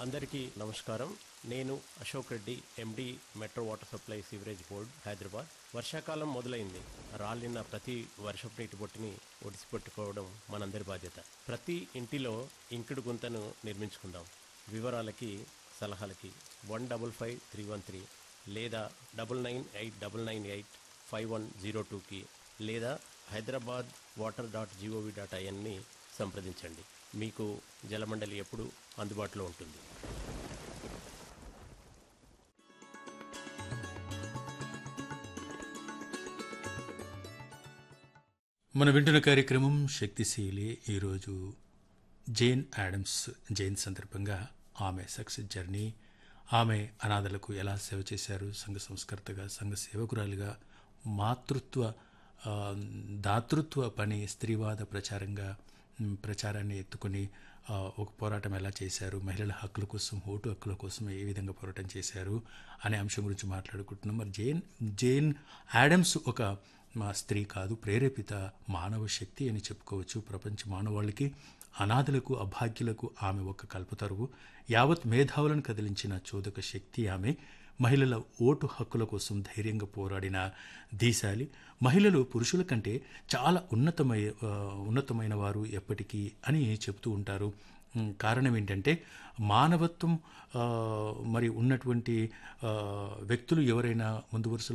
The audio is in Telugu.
అందరికీ నమస్కారం నేను Ashok Reddy MD metro water supply sewerage board Hyderabad వర్షాకాలం మొదలైంది రాలిన ప్రతి వర్షపు నీటి బొట్టుని ఒడిసిపెట్టుకోవడం మనందరి బాధ్యత ప్రతి ఇంటిలో ఇంకుడు గుంతను నిర్మించుకుందాం వివరాలకి సలహాలకి one double five three one three లేదా double nine eight double nine eight five one zero టూకి లేదా Hyderabad water dot GOV dot ఐఎన్ని సంప్రదించండి మీకు జలమండలి ఎప్పుడు అందుబాటులో ఉంటుంది మన వింటున్న కార్యక్రమం శక్తిశీలి ఈరోజు జేన్ యాడమ్స్ జైన్ సందర్భంగా ఆమె సక్సెస్ జర్నీ ఆమె అనాథలకు ఎలా సేవ చేశారు సంఘ సంస్కర్తగా సంఘ సేవకురాలుగా మాతృత్వ ఆ, దాతృత్వ పని స్త్రీవాద ప్రచారంగా మ్, ప్రచారాన్ని ఎత్తుకొని ఆ, ఒక పోరాటం ఎలా చేశారు మహిళల హక్కుల కోసం ఓటు హక్కుల కోసం ఏ విధంగా పోరాటం చేశారు అనే అంశం గురించి మాట్లాడుకుంటున్నాం మరి జైన్ జైన్ యాడమ్స్ ఒక మా స్త్రీ కాదు ప్రేరేపిత మానవ శక్తి అని చెప్పుకోవచ్చు ప్రపంచ మానవాళికి అనాథలకు అభాగ్యులకు ఆమె ఒక కల్పతరువు యావత్ మేధావులను కదిలించిన చోదక శక్తి ఆమె మహిళల ఓటు హక్కుల కోసం ధైర్యంగా పోరాడిన దీశాలి మహిళలు పురుషుల కంటే చాలా ఉన్నతమై ఆ, ఉన్నతమైన వారు ఎప్పటికీ అని చెప్తూ ఉంటారు ఉమ్, కారణం ఏంటంటే మానవత్వం ఆ, మరి ఉన్నటువంటి ఆ, వ్యక్తులు ఎవరైనా ముందు వరుసలో